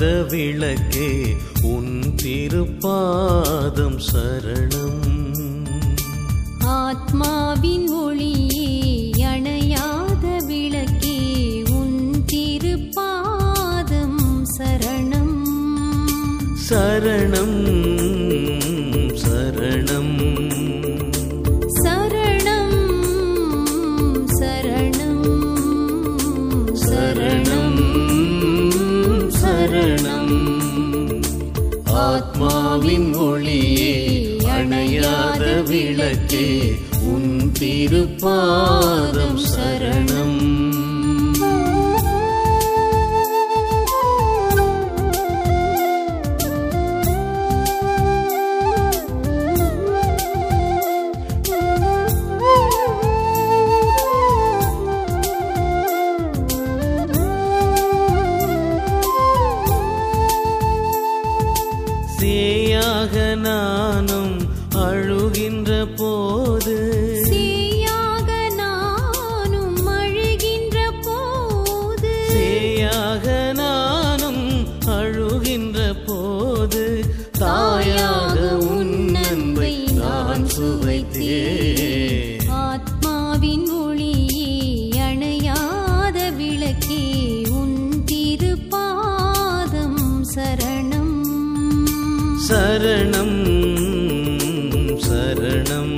அணையாத விளக்கே உன் திருப்பாதம் சரணம் ஆத்மாவின் ஒளியே அணையாத விளக்கே உன் திருப்பாதம் சரணம் சரணம் சரணம் சரணம் சரணம் சரணம் சரணம் ஆத்மாவின் ஒளியே அணையாத விளக்கே உன் திருப்பாதம் சரணம் சேயாக நானும் அழுகின்ற போது சேயாக நானும் அழுகின்ற போது சேயாக நானும் அழுகின்ற போது தாயாக உன் அன்பை நான் சுவைத்தேன் ஆத்மாவின் ஒளியே அணையாத விளக்கே உன் திருப்பாதம் சரணம் சரணம் சரணம்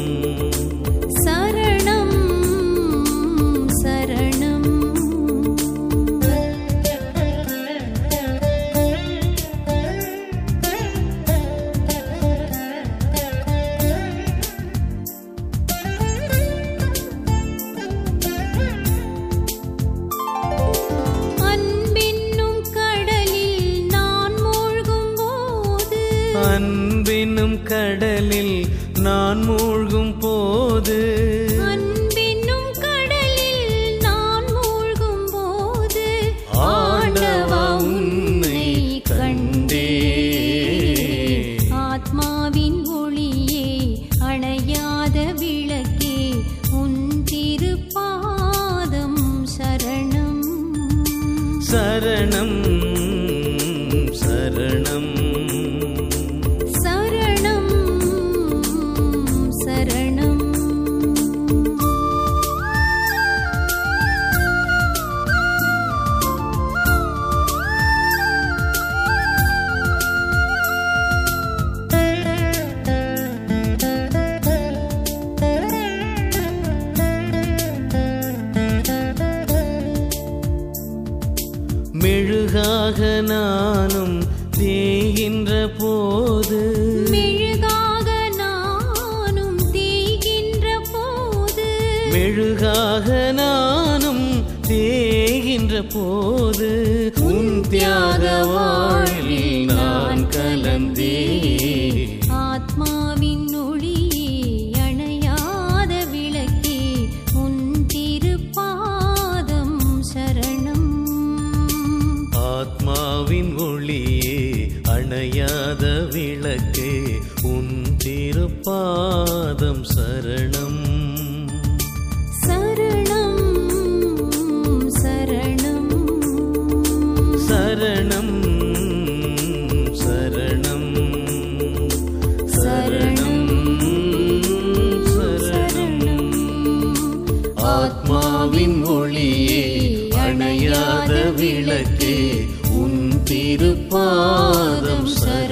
சரணம் சரணம் அன்பென்னும் கடலில் நான் மூழ்கும் போது அன்பினும் கடலில் நான் மூழ்கும் போது அன்பென்னும் கடலில் நான் மூழ்கும் போது ஆண்டவா உன்னை கண்டே ஆத்மாவின் ஒளியே அணையாத விளக்கே உன் திருப்பாதம் சரணம் சரணம் சரணம் சரணம் சரணம் மெழுகாக நானும் தேகின்ற போது மெழுகாக நானும் தேய்கின்ற போது மெழுகாக நானும் தேகின்ற போது உன் தியாக வாழ்வில் நான் கலந்தே ஆத்மாவின் ஒளியே அணையாத விளக்கே உன் திருப்பாதம் சரணம் ஆத்மாவின் ஒளியே அணையாத விளக்கே உன் திருப்பாதம் சரணம் சரணம் சரணம் சரணம் சரணம் சரணம் சரணம் ஆத்மாவின் ஒளியே அணையாத விளக்கே உன் திருப்பாதம் சரணம்